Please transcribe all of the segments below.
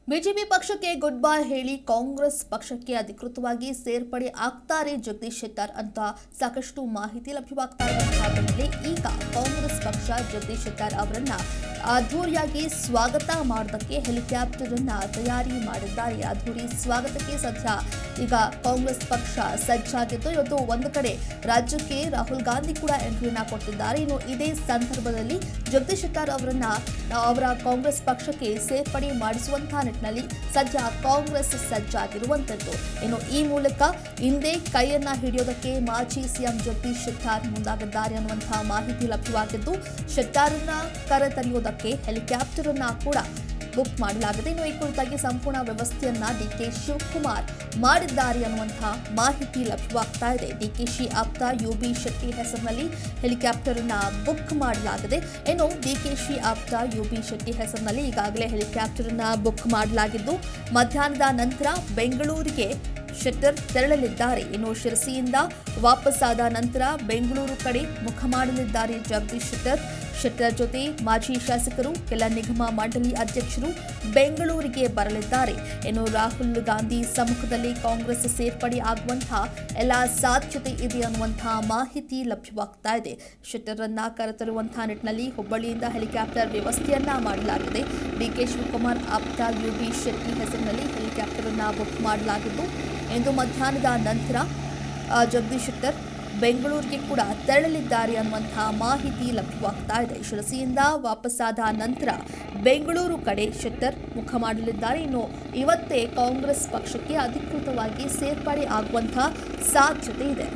BJP ಪಕ್ಷಕ್ಕೆ good bye ಹೇಳಿ ಕಾಂಗ್ರೆಸ್ ಪಕ್ಷಕ್ಕೆ ಅಧಿಕೃತವಾಗಿ ಸೇರ್ಪಡೆ ಆಗ್ತಾರೆ ಜಗದೀಶ್ ಶೆಟ್ಟರ್ ಅಂತ ಸಾಕಷ್ಟು ಮಾಹಿತಿ ಲಭ್ಯವಾಗ್ತಾ ಇರುವಂತಹ ಬೆನ್ನಲ್ಲೇ ಈಗ ಕಾಂಗ್ರೆಸ್ ಪಕ್ಷ ಜಗದೀಶ್ ಶೆಟ್ಟರ್ ಅವರನ್ನ ಅದ್ಧೂರಿಯಾಗಿ ಸ್ವಾಗತ ಮಾಡೋದಕ್ಕೆ ಹೆಲಿಕಾಪ್ಟರ್ ಅನ್ನ ತಯಾರಿ ಮಾಡಿದ್ದಾರೆ ಅದ್ಧೂರಿ ಸ್ವಾಗತಕ್ಕೆ ಸದ್ಯ ಈಗ ಕಾಂಗ್ರೆಸ್ ಪಕ್ಷ ಸಜ್ಜಾಗಿದ್ದು ಇವತ್ತು ಒಂದು ಕಡೆ ರಾಜ್ಯಕ್ಕೆ ರಾಹುಲ್ ಗಾಂಧಿ ಕೂಡ ಎಂಟ್ರಿಯನ್ನ ಕೊಟ್ಟಿದ್ದಾರೆ ಇನ್ನು ಇದೇ ಸಂದರ್ಭದಲ್ಲಿ ಜಗದೀಶ್ ಶೆಟ್ಟರ್ ಅವರನ್ನ ಅವರ ಕಾಂಗ್ರೆಸ್ ಪಕ್ಷಕ್ಕೆ ಸೇರ್ಪಡೆ ಮಾಡಿಸುವಂತಹ ನಿಟ್ಟಿನಲ್ಲಿ ಸದ್ಯ ಕಾಂಗ್ರೆಸ್ ಸಜ್ಜಾಗಿರುವಂತದ್ದು ಇನ್ನು ಈ ಮೂಲಕ ಹಿಂದೆ ಕೈಯನ್ನ ಹಿಡಿಯೋದಕ್ಕೆ ಮಾಜಿ ಸಿಎಂ ಜಗದೀಶ್ ಶೆಟ್ಟಾರ್ ಮುಂದಾಗಿದ್ದಾರೆ ಅನ್ನುವಂತಹ ಮಾಹಿತಿ ಲಭ್ಯವಾಗಿದ್ದು ಶೆಟ್ಟಾರನ್ನ ಕರೆತರೆಯುವುದಕ್ಕೆ ಹೆಲಿಕಾಪ್ಟರ್ ಅನ್ನ ಕೂಡ ಬುಕ್ ಮಾಡಲಾಗಿದೆ ಇನ್ನು ಈ ಕುರಿತಾಗಿ ಸಂಪೂರ್ಣ ವ್ಯವಸ್ಥೆಯನ್ನ ಡಿಕೆ ಶಿವಕುಮಾರ್ ಮಾಡಿದ್ದಾರೆ ಅನ್ನುವಂತಹ ಮಾಹಿತಿ ಲಭ್ಯವಾಗ್ತಾ ಇದೆ ಡಿಕೆಶಿ ಆಪ್ತ ಯು ಬಿ ಶೆಟ್ಟಿ ಹೆಸರಿನಲ್ಲಿ ಹೆಲಿಕಾಪ್ಟರ್ ಅನ್ನ ಬುಕ್ ಮಾಡಲಾಗಿದೆ ಇನ್ನು ಡಿಕೆಶಿ ಆಪ್ತ ಯು ಬಿ ಶೆಟ್ಟಿ ಹೆಸರಿನಲ್ಲಿ ಈಗಾಗಲೇ ಹೆಲಿಕಾಪ್ಟರ್ ಅನ್ನ ಬುಕ್ ಮಾಡಲಾಗಿದ್ದು ಮಧ್ಯಾಹ್ನದ ನಂತರ ಬೆಂಗಳೂರಿಗೆ ಶೆಟ್ಟರ್ ತೆರಳಲಿದ್ದಾರೆ ಇನ್ನು ಶಿರಸಿಯಿಂದ ವಾಪಸ್ಸಾದ ನಂತರ ಬೆಂಗಳೂರು ಕಡೆ ಮುಖ ಮಾಡಲಿದ್ದಾರೆ ಜಗದೀಶ್ ಶೆಟ್ಟರ್ ಶೆಟ್ಟರ್ ಜೊತೆ ಮಾಜಿ ಶಾಸಕರು ಕೆಲ ನಿಗಮ ಮಂಡಳಿ ಅಧ್ಯಕ್ಷರು ಬೆಂಗಳೂರಿಗೆ ಬರಲಿದ್ದಾರೆ ಇನ್ನು ರಾಹುಲ್ ಗಾಂಧಿ ಸಮ್ಮುಖದಲ್ಲಿ ಕಾಂಗ್ರೆಸ್ ಸೇರ್ಪಡೆ ಆಗುವಂತಹ ಎಲ್ಲ ಸಾಧ್ಯತೆ ಇದೆ ಅನ್ನುವಂತಹ ಮಾಹಿತಿ ಲಭ್ಯವಾಗ್ತಾ ಇದೆ ಶೆಟ್ಟರನ್ನ ಕರೆತರುವಂತಹ ನಿಟ್ಟಿನಲ್ಲಿ ಹುಬ್ಬಳ್ಳಿಯಿಂದ ಹೆಲಿಕಾಪ್ಟರ್ ವ್ಯವಸ್ಥೆಯನ್ನ ಮಾಡಲಾಗಿದೆ ಡಿಕೆ ಶಿವಕುಮಾರ್ ಆಪ್ತ ಯು ಬಿ ಶೆಟ್ಟಿ ಹೆಸರಿನಲ್ಲಿ ಹೆಲಿಕಾಪ್ಟರ್ ಅನ್ನ ಬುಕ್ ಮಾಡಲಾಗಿದ್ದು ಇಂದು ಮಧ್ಯಾಹ್ನದ ನಂತರ ಆ, ಜಗದೀಶ್ ಶೆಟ್ಟರ್ ಬೆಂಗಳೂರಿಗೆ ಕೂಡ ತೆರಳಲಿದ್ದಾರೆ ಅನ್ನುವಂತಹ ಮಾಹಿತಿ ಲಭ್ಯವಾಗ್ತಾ ಇದೆ ಶಿರಸಿಯಿಂದ ವಾಪಸ್ಸಾದ ನಂತರ ಬೆಂಗಳೂರು ಕಡೆ ಶೆಟ್ಟರ್ ಮುಖ ಮಾಡಲಿದ್ದಾರೆ ಇನ್ನು ಇವತ್ತೇ ಕಾಂಗ್ರೆಸ್ ಪಕ್ಷಕ್ಕೆ ಅಧಿಕೃತವಾಗಿ ಸೇರ್ಪಡೆ ಆಗುವಂತಹ ಸಾಧ್ಯತೆ ಇದೆ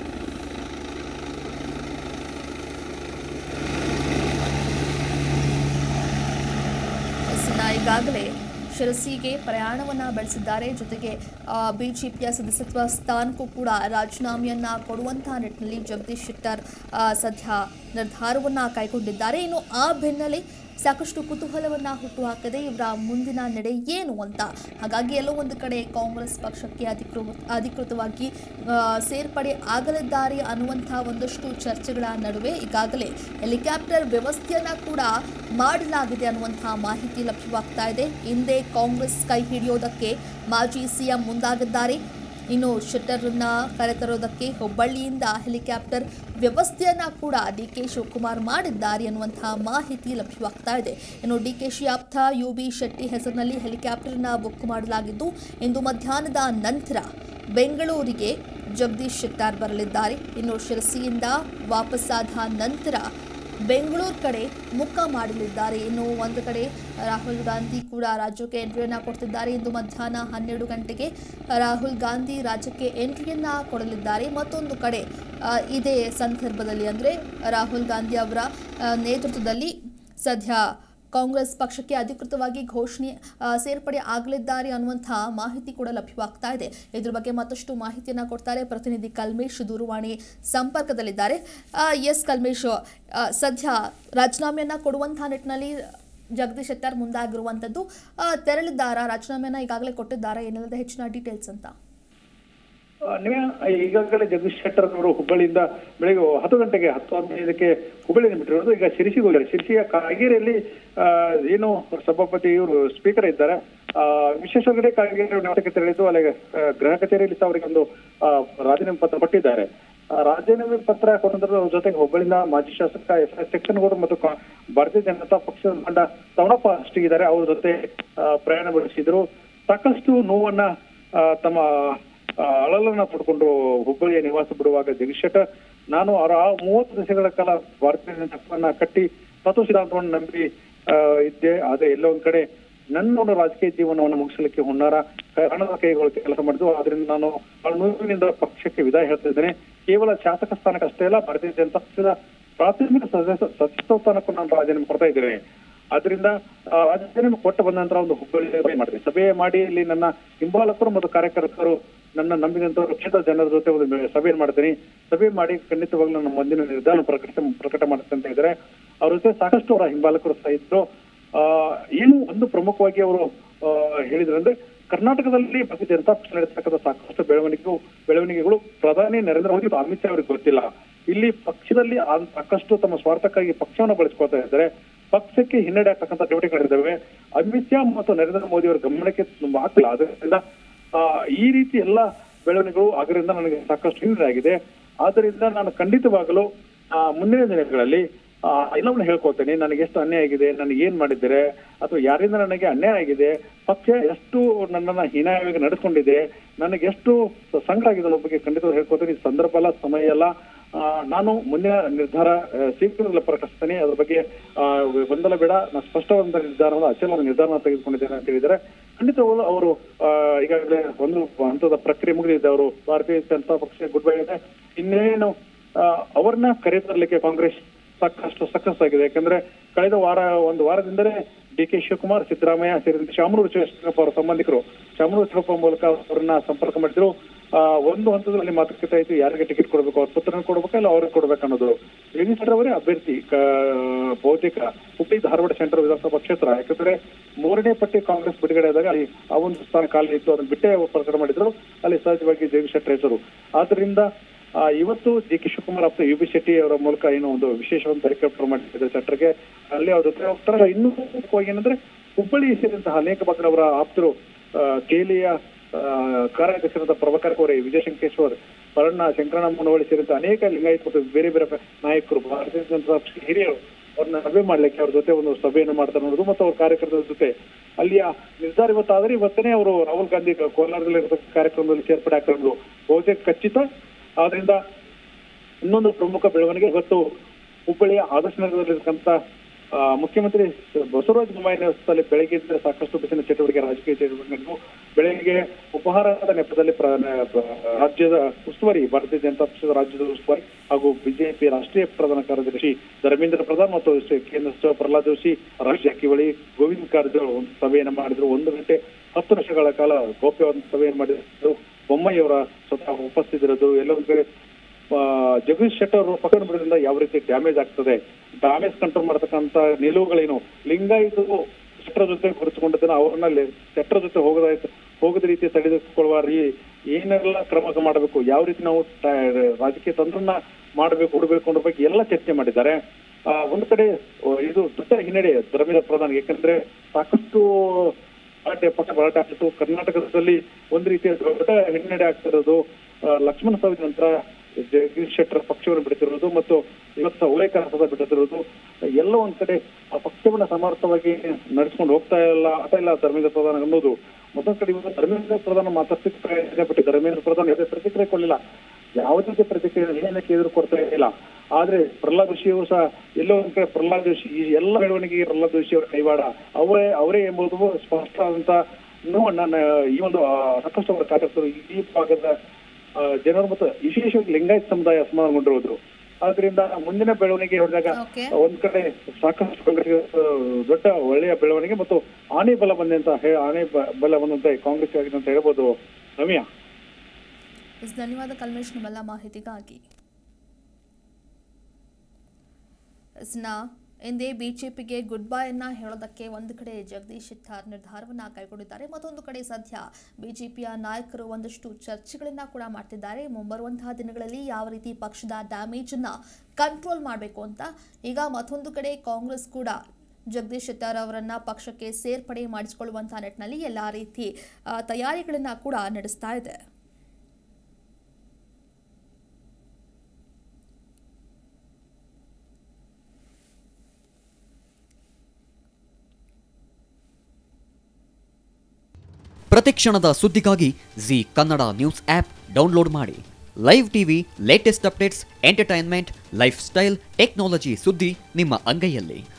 ಎಸ್ನ ಈಗಾಗಲೇ ಶಿರಸಿಗೆ ಪ್ರಯಾಣವನ್ನ ಬೆಳೆಸಿದ್ದಾರೆ ಜೊತೆಗೆ ಬಿಜೆಪಿಯ ಸದಸ್ಯತ್ವ ಸ್ಥಾನಕ್ಕೂ ಕೂಡ ರಾಜೀನಾಮೆಯನ್ನ ಕೊಡುವಂತಹ ನಿಟ್ಟಿನಲ್ಲಿ ಜಗದೀಶ್ ಶೆಟ್ಟರ್ ಆ, ಸದ್ಯ ನಿರ್ಧಾರವನ್ನ ಕೈಗೊಂಡಿದ್ದಾರೆ ಇನ್ನು ಆ ಬೆನ್ನಲ್ಲೇ ಸಾಕಷ್ಟು ಕುತೂಹಲವನ್ನ ಹುಟ್ಟುಹಾಕಿದೆ ಇವರ ಮುಂದಿನ ನಡೆ ಏನು ಅಂತ ಹಾಗಾಗಿ ಎಲ್ಲೋ ಒಂದು ಕಡೆ ಕಾಂಗ್ರೆಸ್ ಪಕ್ಷಕ್ಕೆ ಅಧಿಕೃ ಅಧಿಕೃತವಾಗಿ ಆ, ಸೇರ್ಪಡೆ ಆಗಲಿದ್ದಾರೆ ಅನ್ನುವಂತಹ ಒಂದಷ್ಟು ಚರ್ಚೆಗಳ ನಡುವೆ ಈಗಾಗಲೇ ಹೆಲಿಕಾಪ್ಟರ್ ವ್ಯವಸ್ಥೆಯನ್ನ ಕೂಡ ಮಾಡಲಾಗಿದೆ ಅನ್ನುವಂತಹ ಮಾಹಿತಿ ಲಭ್ಯವಾಗ್ತಾ ಇದೆ ಹಿಂದೆ ಕಾಂಗ್ರೆಸ್ ಕೈ ಹಿಡಿಯೋದಕ್ಕೆ ಮಾಜಿ ಸಿಎಂ ಮುಂದಾಗಿದ್ದಾರೆ ಇನ್ನು ಶೆಟ್ಟರ್ನ ಕರೆತರೋದಕ್ಕೆ ಹುಬ್ಬಳ್ಳಿಯಿಂದ ಹೆಲಿಕಾಪ್ಟರ್ ವ್ಯವಸ್ಥೆಯನ್ನ ಕೂಡ ಡಿ ಕೆ ಶಿವಕುಮಾರ್ ಮಾಡಿದ್ದಾರೆ ಅನ್ನುವಂತಹ ಮಾಹಿತಿ ಲಭ್ಯವಾಗ್ತಾ ಇದೆ ಇನ್ನು ಡಿ ಕೆ ಶಿ ಆಪ್ತ ಯು ಬಿ ಶೆಟ್ಟಿ ಹೆಸರಿನಲ್ಲಿ ಹೆಲಿಕಾಪ್ಟರ್ನ ಬುಕ್ ಮಾಡಲಾಗಿದ್ದು ಇಂದು ಮಧ್ಯಾಹ್ನದ ನಂತರ ಬೆಂಗಳೂರಿಗೆ ಜಗದೀಶ್ ಶೆಟ್ಟಾರ್ ಬರಲಿದ್ದಾರೆ ಇನ್ನು ಶಿರಸಿಯಿಂದ ವಾಪಸ್ಸಾದ ನಂತರ ಬೆಂಗಳೂರು ಕಡೆ ಮುಖ ಮಾಡಲಿದ್ದಾರೆ ಇನ್ನು ಒಂದು ಕಡೆ ರಾಹುಲ್ ಗಾಂಧಿ ಕೂಡ ರಾಜ್ಯಕ್ಕೆ ಎಂಟ್ರಿಯನ್ನ ಕೊಡ್ತಿದ್ದಾರೆ ಇಂದು ಮಧ್ಯಾಹ್ನ ಹನ್ನೆರಡು ಗಂಟೆಗೆ ರಾಹುಲ್ ಗಾಂಧಿ ರಾಜ್ಯಕ್ಕೆ ಎಂಟ್ರಿಯನ್ನ ಕೊಡಲಿದ್ದಾರೆ ಮತ್ತೊಂದು ಕಡೆ ಆ, ಇದೇ ಸಂದರ್ಭದಲ್ಲಿ ಅಂದರೆ ರಾಹುಲ್ ಗಾಂಧಿ ಅವರ ಆ, ನೇತೃತ್ವದಲ್ಲಿ ಸದ್ಯ ಕಾಂಗ್ರೆಸ್ ಪಕ್ಷಕ್ಕೆ ಅಧಿಕೃತವಾಗಿ ಘೋಷಣೆ ಆ, ಸೇರ್ಪಡೆ ಆಗಲಿದ್ದಾರೆ ಅನ್ನುವಂತಹ ಮಾಹಿತಿ ಕೂಡ ಲಭ್ಯವಾಗ್ತಾ ಇದೆ ಇದ್ರ ಬಗ್ಗೆ ಮತ್ತಷ್ಟು ಮಾಹಿತಿಯನ್ನ ಕೊಡ್ತಾರೆ ಪ್ರತಿನಿಧಿ ಕಲ್ಮೇಶ್ ದೂರವಾಣಿ ಸಂಪರ್ಕದಲ್ಲಿದ್ದಾರೆ ಆ, ಎಸ್ ಕಲ್ಮೇಶ್ ಆ, ಸದ್ಯ ರಾಜೀನಾಮೆಯನ್ನ ಕೊಡುವಂತಹ ನಿಟ್ಟಿನಲ್ಲಿ ಜಗದೀಶ್ ಶೆಟ್ಟರ್ ಮುಂದಾಗಿರುವಂಥದ್ದು ಆ, ತೆರಳಿದ್ದಾರಾ ರಾಜೀನಾಮೆಯನ್ನ ಈಗಾಗಲೇ ಕೊಟ್ಟಿದ್ದಾರಾ ಏನೆಲ್ಲದ ಹೆಚ್ಚಿನ ಡೀಟೇಲ್ಸ್ ಅಂತ ಆ, ನೀವೇ ಈಗಾಗಲೇ ಜಗದೀಶ್ ಶೆಟ್ಟರ್ ಅವರು ಹುಬ್ಬಳ್ಳಿಯಿಂದ ಬೆಳಿಗ್ಗೆ ಹತ್ತು ಗಂಟೆಗೆ ಹತ್ತು ಹದಿನೈದಕ್ಕೆ ಹುಬ್ಬಳ್ಳಿಯಿಂದ ಬಿಟ್ಟಿರೋದು ಈಗ ಶಿರಸಿಗೆ ಹೋಗಿದ್ದಾರೆ ಶಿರಸಿಯ ಕಾಗೇರಿಯಲ್ಲಿ ಆ, ಏನು ಸಭಾಪತಿ ಇವರು ಸ್ಪೀಕರ್ ಇದ್ದಾರೆ ಆ, ವಿಶ್ವೇಶ್ವರಗಡೆ ಕಾಗೇರಿ ನಿವಾಸಕ್ಕೆ ತೆರಳಿದ್ದು ಅಲ್ಲಿಗೆ ಆ, ಗೃಹ ಕಚೇರಿಯಲ್ಲಿ ಸಹ ಅವರಿಗೆ ಒಂದು ಆ, ರಾಜೀನಾಮೆ ಪತ್ರ ಕೊಟ್ಟಿದ್ದಾರೆ ಆ, ರಾಜೀನಾಮೆ ಪತ್ರ ಕೊಟ್ಟಂತರ ಜೊತೆಗೆ ಹುಬ್ಬಳ್ಳಿಯಿಂದ ಮಾಜಿ ಶಾಸಕ ಎಸ್ ಎಸ್ ಸೆಕ್ಷನ್ಗೌಡ ಮತ್ತು ಕಾ- ಭಾರತೀಯ ಜನತಾ ಪಕ್ಷದ ಮುಖಂಡ ತವಣಪ್ಪ ಅಷ್ಟಿಗಿದ್ದಾರೆ ಅವ್ರ ಜೊತೆ ಆ, ಪ್ರಯಾಣ ಬೆಳೆಸಿದ್ರು ಸಾಕಷ್ಟು ನೋವನ್ನ ಆ, ತಮ್ಮ ಆ, ಅಳಲನ್ನ ಪಡ್ಕೊಂಡು ಹುಬ್ಬಳ್ಳಿಯ ನಿವಾಸ ಬಿಡುವಾಗ ಜಗದೀಶ್ ಶೆಟ್ಟರ್ ನಾನು ಅವರ ಆ ಮೂವತ್ತು ದಶಕಗಳ ಕಾಲ ಭಾರತೀಯ ಜನತಾ ಪಕ್ಷವನ್ನ ಕಟ್ಟಿ ತತ್ವ ಸಿದ್ಧಾಂತವನ್ನು ನಂಬಿ ಆ, ಇದ್ದೆ ಆದ್ರೆ ಎಲ್ಲೋ ಒಂದ್ ಕಡೆ ನನ್ನ ಒಂದು ರಾಜಕೀಯ ಜೀವನವನ್ನು ಮುಗಿಸಲಿಕ್ಕೆ ಹುನ್ನಾರ ಹಣದ ಕೈಗಳು ಕೆಲಸ ಮಾಡಿದ್ದು ಆದ್ರಿಂದ ನಾನು ಆ ನೋವಿನಿಂದ ಪಕ್ಷಕ್ಕೆ ವಿದಾಯ ಹೇಳ್ತಾ ಇದ್ದೇನೆ ಕೇವಲ ಶಾಸಕ ಸ್ಥಾನಕ್ಕೆ ಅಷ್ಟೇ ಅಲ್ಲ ಭಾರತೀಯ ಜನತಾ ಪಕ್ಷದ ಪ್ರಾಥಮಿಕ ಸದಸ್ಯ ಸದಸ್ಯ ಸ್ಥಾನಕ್ಕೂ ನಾನು ರಾಜೀನಾಮೆ ಕೊಡ್ತಾ ಇದ್ದೇನೆ ಆದ್ರಿಂದ ಆ, ರಾಜೀನಾಮೆ ಕೊಟ್ಟ ಬಂದ ನಂತರ ಒಂದು ಹುಬ್ಬಳ್ಳಿ ಸಭೆ ಮಾಡಿದೆ ಸಭೆ ಮಾಡಿ ಇಲ್ಲಿ ನನ್ನ ಹಿಂಬಾಲಕರು ಮತ್ತು ಕಾರ್ಯಕರ್ತರು ನನ್ನ ನಂಬಿದಂತವರು ಕ್ಷೇತ್ರ ಜನರ ಜೊತೆ ಒಂದು ಮೆ- ಸಭೆ ಮಾಡ್ತೀನಿ ಸಭೆ ಮಾಡಿ ಖಂಡಿತವಾಗ್ಲೂ ನನ್ನ ಮುಂದಿನ ನಿರ್ಧಾರ ಪ್ರಕಟ ಪ್ರಕಟ ಮಾಡುತ್ತೆ ಅಂತ ಇದ್ದಾರೆ ಅವ್ರ ಜೊತೆ ಸಾಕಷ್ಟು ಅವರ ಹಿಂಬಾಲಕರು ಸಹ ಇದ್ರು ಆ, ಏನು ಒಂದು ಪ್ರಮುಖವಾಗಿ ಅವರು ಆ, ಹೇಳಿದ್ರಂದ್ರೆ ಕರ್ನಾಟಕದಲ್ಲಿ ಭಾರತೀಯ ಜನತಾ ಪಕ್ಷ ನಡೆಸತಕ್ಕಂಥ ಸಾಕಷ್ಟು ಬೆಳವಣಿಗೆಗಳು ಬೆಳವಣಿಗೆಗಳು ಪ್ರಧಾನಿ ನರೇಂದ್ರ ಮೋದಿ ಮತ್ತು ಅಮಿತ್ ಶಾ ಅವರಿಗೆ ಗೊತ್ತಿಲ್ಲ ಇಲ್ಲಿ ಪಕ್ಷದಲ್ಲಿ ಆ- ಸಾಕಷ್ಟು ತಮ್ಮ ಸ್ವಾರ್ಥಕ್ಕಾಗಿ ಪಕ್ಷವನ್ನು ಬಳಸ್ಕೊಳ್ತಾ ಇದ್ದಾರೆ ಪಕ್ಷಕ್ಕೆ ಹಿನ್ನಡೆ ಆಗ್ತಕ್ಕಂಥ ಚಟುವಟಿಕೆಗಳಿದ್ದಾವೆ ಅಮಿತ್ ಶಾ ಮತ್ತು ನರೇಂದ್ರ ಮೋದಿ ಅವರ ಗಮನಕ್ಕೆ ತುಂಬಾ ಆಗ್ತಿಲ್ಲ ಅದರಿಂದ ಆ, ಈ ರೀತಿ ಎಲ್ಲ ಬೆಳವಣಿಗೆಗಳು ಅದರಿಂದ ನನಗೆ ಸಾಕಷ್ಟು ಹಿನ್ನಡೆ ಆಗಿದೆ ಆದ್ದರಿಂದ ನಾನು ಖಂಡಿತವಾಗಲು ಆ, ಮುಂದಿನ ದಿನಗಳಲ್ಲಿ ಆ, ಎಲ್ಲವನ್ನ ಹೇಳ್ಕೊಳ್ತೇನೆ ನನಗೆ ಎಷ್ಟು ಅನ್ಯಾಯ ಆಗಿದೆ ನನಗೆ ಏನ್ ಮಾಡಿದ್ದಾರೆ ಅಥವಾ ಯಾರಿಂದ ನನಗೆ ಅನ್ಯಾಯ ಆಗಿದೆ ಪಕ್ಷ ಎಷ್ಟು ನನ್ನನ್ನ ಹೀನಾಯವಾಗಿ ನಡೆಸ್ಕೊಂಡಿದೆ ನನಗೆ ಎಷ್ಟು ಸಂಕಟ ಆಗಿದೆ ಅನ್ನೋ ಬಗ್ಗೆ ಖಂಡಿತವಾಗಿ ಹೇಳ್ಕೊಳ್ತೇನೆ ಇದು ಸಂದರ್ಭ ಅಲ್ಲ ಸಮಯ ಅಲ್ಲ ಆ, ನಾನು ಮುಂದಿನ ನಿರ್ಧಾರ ಆ, ಶೀಘ್ರದಲ್ಲೇ ಪ್ರಕಟಿಸ್ತೇನೆ ಅದ್ರ ಬಗ್ಗೆ ಆ, ಗೊಂದಲ ಬೇಡ ನಾನು ಸ್ಪಷ್ಟವಾದ ನಿರ್ಧಾರವನ್ನು ಅಚಲವಾದ ನಿರ್ಧಾರವನ್ನು ತೆಗೆದುಕೊಂಡಿದ್ದೇನೆ ಅಂತ ಹೇಳಿದರೆ ಖಂಡಿತವಾಗಲೂ ಅವರು ಆ, ಈಗಾಗಲೇ ಒಂದು ಹಂತದ ಪ್ರಕ್ರಿಯೆ ಮುಗಿದಿದೆ ಅವರು ಭಾರತೀಯ ಜನತಾ ಪಕ್ಷ ಗುಡ್ ಬೈ ಇದೆ ಇನ್ನೇನು ಆ, ಅವ್ರನ್ನ ಕರೆತರಲಿಕ್ಕೆ ಕಾಂಗ್ರೆಸ್ ಸಾಕಷ್ಟು ಸಕ್ಸಸ್ ಆಗಿದೆ ಯಾಕಂದ್ರೆ ಕಳೆದ ವಾರ ಒಂದು ವಾರದಿಂದಲೇ ಡಿ ಕೆ ಶಿವಕುಮಾರ್ ಸಿದ್ದರಾಮಯ್ಯ ಸೇರಿದಂತೆ ಶಾಮನೂರು ಶಿವಪ್ಪ ಅವರ ಸಂಬಂಧಿಕರು ಶಾಮನೂರು ಶಿವಪ್ಪ ಮೂಲಕ ಅವರನ್ನ ಸಂಪರ್ಕ ಮಾಡಿದ್ರು ಆ, ಒಂದು ಹಂತದಲ್ಲಿ ಮಾತುಕತೆ ಆಯ್ತು ಯಾರಿಗೆ ಟಿಕೆಟ್ ಕೊಡಬೇಕು ಅವ್ರ ಪುತ್ರನ ಕೊಡ್ಬೇಕಾ ಇಲ್ಲ ಅವ್ರಿಗೆ ಕೊಡ್ಬೇಕು ಅನ್ನೋದು ಜಗದೀಶ್ ಅವರೇ ಅಭ್ಯರ್ಥಿ ಕ- ಬಹುತೇಕ ಹುಬ್ಬಳ್ಳಿ ಧಾರವಾಡ ಸೆಂಟ್ರಲ್ ವಿಧಾನಸಭಾ ಕ್ಷೇತ್ರ ಯಾಕಂದ್ರೆ ಮೂರನೇ ಪಟ್ಟಿ ಕಾಂಗ್ರೆಸ್ ಬಿಡುಗಡೆ ಆದಾಗ ಅಲ್ಲಿ ಆ ಒಂದು ಸ್ಥಾನ ಖಾಲಿ ಇತ್ತು ಅದನ್ನ ಬಿಟ್ಟೇ ಪ್ರಕಟ ಮಾಡಿದ್ರು ಅಲ್ಲಿ ಸಹಜವಾಗಿ ಜಗದೀಶ್ ಶೆಟ್ಟರ್ ಹೆಸರು ಆದ್ರಿಂದ ಆ, ಇವತ್ತು ಜಿ ಕೆ ಶಿವಕುಮಾರ್ ಅಪ್ಪ ಯು ಬಿ ಶೆಟ್ಟಿ ಅವರ ಮೂಲಕ ಏನೋ ಒಂದು ವಿಶೇಷವಾದ ಹೆಲಿಕಾಪ್ಟರ್ ಮಾಡಿದ್ದಾರೆ ಸೆಂಟರ್ಗೆ ಅಲ್ಲಿ ಅವ್ರ ಜೊತೆ ಹೋಗ್ತಾರೆ ಇನ್ನೂ ಮುಖ್ಯವಾಗಿ ಏನಂದ್ರೆ ಹುಬ್ಬಳ್ಳಿ ಸೇರಿದಂತಹ ಅನೇಕ ಭಾಗದ ಅವರ ಆಪ್ತರು ಆ, ಕೇಲಿಯ ಆ, ಕಾರ್ಯಾಧ್ಯಕ್ಷರಾದ ಪ್ರಭಾಕರ್ ಕೋರೆ ವಿಜಯಶಂಕೇಶ್ವರ್ ಪರಣ್ಣ ಶಂಕರಣ್ಣ ಮುನವಳ್ಳಿ ಸೇರಿದಂತೆ ಅನೇಕ ಲಿಂಗಾಯತ್ ಮತ್ತು ಬೇರೆ ಬೇರೆ ನಾಯಕರು ಭಾರತೀಯ ಜನತಾ ಪಕ್ಷದ ಹಿರಿಯರು ಅವ್ರನ್ನ ಸಭೆ ಮಾಡ್ಲಿಕ್ಕೆ ಅವ್ರ ಜೊತೆ ಒಂದು ಸಭೆಯನ್ನು ಮಾಡ್ತಾರೆ ಅನ್ನೋದು ಮತ್ತು ಅವ್ರ ಕಾರ್ಯಕರ್ತರ ಜೊತೆ ಅಲ್ಲಿಯ ನಿರ್ಧಾರ ಇವತ್ತಾದ್ರೆ ಇವತ್ತನೇ ಅವರು ರಾಹುಲ್ ಗಾಂಧಿ ಕೋಲಾರದಲ್ಲಿ ಇರತಕ್ಕ ಕಾರ್ಯಕ್ರಮದಲ್ಲಿ ಸೇರ್ಪಡೆ ಆಗ್ತಿರೋದು ಬಹುತೇಕ ಖಚಿತ ಆದ್ರಿಂದ ಇನ್ನೊಂದು ಪ್ರಮುಖ ಬೆಳವಣಿಗೆ ಇವತ್ತು ಹುಬ್ಬಳ್ಳಿಯ ಆದರ್ಶ ನಗರದಲ್ಲಿರ್ತಕ್ಕಂಥ ಆ, ಮುಖ್ಯಮಂತ್ರಿ ಬಸವರಾಜ ಬೊಮ್ಮಾಯಿ ನೇತೃತ್ವದಲ್ಲಿ ಬೆಳಗ್ಗೆಯಿಂದ ಸಾಕಷ್ಟು ಬಿಸಿನ ಚಟುವಟಿಕೆ ರಾಜಕೀಯ ಚಟುವಟಿಕೆ ನಡೆದವು. ಬೆಳಗ್ಗೆ ಉಪಹಾರದ ನೆಪದಲ್ಲಿ ಪ್ರ- ನ- ರಾಜ್ಯದ ಉಸ್ತುವಾರಿ ಭಾರತೀಯ ಜನತಾ ಪಕ್ಷದ ರಾಜ್ಯದ ಉಸ್ತುವಾರಿ ಹಾಗೂ ಬಿಜೆಪಿ ರಾಷ್ಟ್ರೀಯ ಪ್ರಧಾನ ಕಾರ್ಯದರ್ಶಿ ಧರ್ಮೇಂದ್ರ ಪ್ರಧಾನ್ ಮತ್ತು ಶ್ರೀ ಕೇಂದ್ರ ಸಚಿವ ಪ್ರಹ್ಲಾದ್ ಜೋಶಿ ರಮೇಶ್ ಜಾರಕಿಹೊಳಿ ಗೋವಿಂದ್ ಕಾರಜೋಳ ಒಂದು ಸಭೆಯನ್ನು ಮಾಡಿದ್ರು ಒಂದು ಗಂಟೆ ಹತ್ತು ನಿಮಿಷಗಳ ಕಾಲ ಗೌಪ್ಯವಾದ ಸಭೆಯನ್ನು ಮಾಡಿದ್ರು ಬೊಮ್ಮಾಯಿ ಅವರ ಸ್ವತಃ ಉಪಸ್ಥಿತರಿದ್ದು ಎಲ್ಲೊಂದು ಕಡೆ ಆ, ಜಗದೀಶ್ ಶೆಟ್ಟರ್ ಅವರು ಪಕಡ್ ಬಿಡೋದ್ರಿಂದ ಯಾವ ರೀತಿ ಡ್ಯಾಮೇಜ್ ಆಗ್ತದೆ ಡ್ಯಾಮೇಜ್ ಕಂಟ್ರೋಲ್ ಮಾಡತಕ್ಕಂತ ನಿಲುವುಗಳೇನು ಲಿಂಗಾಯತರು ಶೆಟ್ಟರ್ ಜೊತೆ ಗುರುತಿಸಿಕೊಂಡಿದ್ದನ್ನ ಅವ್ರನ್ನ ಲೆ- ಶೆಟ್ಟರ್ ಜೊತೆ ಹೋಗದ ಹೋಗದ ರೀತಿ ತಡೆದುಕೊಳ್ಳುವ ರೀ ಏನೆಲ್ಲ ಕ್ರಮ ಮಾಡಬೇಕು ಯಾವ ರೀತಿ ನಾವು ಟ- ರಾಜಕೀಯ ತಂತ್ರನ್ನ ಮಾಡಬೇಕು ಕೊಡಬೇಕು ಅನ್ನೋ ಬಗ್ಗೆ ಎಲ್ಲ ಚರ್ಚೆ ಮಾಡಿದ್ದಾರೆ ಆ, ಒಂದು ಕಡೆ ಆ, ಇದು ದೊಡ್ಡ ಹಿನ್ನಡೆ ಧರ್ಮೇಂದ್ರ ಪ್ರಧಾನ್ ಯಾಕಂದ್ರೆ ಸಾಕಷ್ಟು ಗಲಾಟೆ ಪಕ್ಷ ಗಲಾಟೆ ಆಗ್ತಿತ್ತು ಕರ್ನಾಟಕದಲ್ಲಿ ಒಂದು ರೀತಿಯ ದೊಡ್ಡ ಹಿನ್ನಡೆ ಆಗ್ತಿರೋದು ಆ, ಲಕ್ಷ್ಮಣ ಸವದಿ ನಂತರ ಜಗದೀಶ್ ಶೆಟ್ಟರ್ ಪಕ್ಷವನ್ನು ಬಿಡುತ್ತಿರುವುದು ಮತ್ತು ಇವತ್ತು ಓಲೈಕಾರ ಸದಾ ಬಿಡುತ್ತಿರುವುದು ಎಲ್ಲ ಒಂದ್ ಕಡೆ ಆ ಪಕ್ಷವನ್ನ ಸಮರ್ಥವಾಗಿ ನಡೆಸ್ಕೊಂಡು ಹೋಗ್ತಾ ಇಲ್ಲ ಆಗ್ತಾ ಇಲ್ಲ ಧರ್ಮೇಂದ್ರ ಪ್ರಧಾನ ಅನ್ನೋದು ಮತ್ತೊಂದ್ ಕಡೆ ಇವತ್ತು ಧರ್ಮೇಂದ್ರ ಪ್ರಧಾನ ಮಾತಾಡ್ತಿದ್ದ ಪ್ರಯತ್ನ ಪಟ್ಟು ಧರ್ಮೇಂದ್ರ ಪ್ರಧಾನ ಯಾವುದೇ ಪ್ರತಿಕ್ರಿಯೆ ಕೊಡಲಿಲ್ಲ ಯಾವುದೇ ರೀತಿಯ ಪ್ರತಿಕ್ರಿಯೆ ಏನಕ್ಕೆ ಎದುರು ಕೊಡ್ತಾ ಇಲ್ಲ ಆದ್ರೆ ಪ್ರಹ್ಲಾದ್ ಜೋಶಿ ಅವರು ಸಹ ಎಲ್ಲೋ ಒಂದ್ ಕಡೆ ಪ್ರಹ್ಲಾದ್ ಜೋಶಿ ಈ ಎಲ್ಲ ಬೆಳವಣಿಗೆಗೆ ಪ್ರಹ್ಲಾದ್ ಜೋಶಿ ಅವರ ಕೈವಾಡ ಅವರೇ ಅವರೇ ಎಂಬುದು ಸ್ಪಷ್ಟ ಆದಂತ ನೋವು ನನ್ನ ಈ ಒಂದು ಆ, ಸಾಕಷ್ಟು ಅವರ ಕಾರ್ಯಕರ್ತರು ಈ ಭಾಗದ ಆ, ಜನರು ಮತ್ತು ವಿಶೇಷವಾಗಿ ಲಿಂಗಾಯತ್ ಸಮುದಾಯ ಅಸಮಾಧಾನಗೊಂಡಿರುವುದು ಆದ್ರಿಂದ ಮುಂದಿನ ಬೆಳವಣಿಗೆ ನೋಡಿದಾಗ Okay. ಒಂದ್ ಕಡೆ ಸಾಕಷ್ಟು ಕಾಂಗ್ರೆಸ್ಗೆ ಆ, ದೊಡ್ಡ ಒಳ್ಳೆಯ ಬೆಳವಣಿಗೆ ಮತ್ತು ಆನೆ ಬಲ ಬಂದಂತ ಹೇ- ಆನೆ ಬ- ಬಲ ಬಂದಂತ ಕಾಂಗ್ರೆಸ್ ಆಗಿದೆ ಅಂತ ಹೇಳ್ಬೋದು ರಮ್ಯಾ ಎಸ್ ಧನ್ಯವಾದ ಕಲ್ಮೇಶ್ ನಿಮ್ಮೆಲ್ಲ ಮಾಹಿತಿಗಾಗಿ ಎಸ್ ನಾ ಇಂದೇ ಬಿಜೆಪಿಗೆ ಗುಡ್ ಬೈ ಅನ್ನ ಹೇಳೋದಕ್ಕೆ ಒಂದು ಕಡೆ ಜಗದೀಶ್ ಶೆಟ್ಟರ್ ನಿರ್ಧಾರವನ್ನ ಕೈಗೊಂಡಿದ್ದಾರೆ ಮತ್ತೊಂದು ಕಡೆ ಸದ್ಯ ಬಿಜೆಪಿಯ ನಾಯಕರು ಒಂದಷ್ಟು ಚರ್ಚೆಗಳನ್ನ ಕೂಡ ಮಾಡ್ತಿದ್ದಾರೆ ಮುಂಬರುವಂತಹ ದಿನಗಳಲ್ಲಿ ಯಾವ ರೀತಿ ಪಕ್ಷದ ಡ್ಯಾಮೇಜ್ ಅನ್ನ ಕಂಟ್ರೋಲ್ ಮಾಡಬೇಕು ಅಂತ ಈಗ ಮತ್ತೊಂದು ಕಡೆ ಕಾಂಗ್ರೆಸ್ ಕೂಡ ಜಗದೀಶ್ ಶೆಟ್ಟರ್ ಅವರನ್ನ ಪಕ್ಷಕ್ಕೆ ಸೇರ್ಪಡೆ ಮಾಡಿಸಿಕೊಳ್ಳುವಂತಹ ನಿಟ್ಟಿನಲ್ಲಿ ಎಲ್ಲ ರೀತಿ ಆ, ತಯಾರಿಗಳನ್ನ ಕೂಡ ನಡೆಸ್ತಾ ಇದೆ ಪ್ರತಿಕ್ಷಣದ ಸುದ್ದಿಗಾಗಿ Zee Kannada news app download ಮಾಡಿ live TV latest updates entertainment lifestyle technology ಸುದ್ದಿ ನಿಮ್ಮ ಅಂಗೈಯಲ್ಲಿ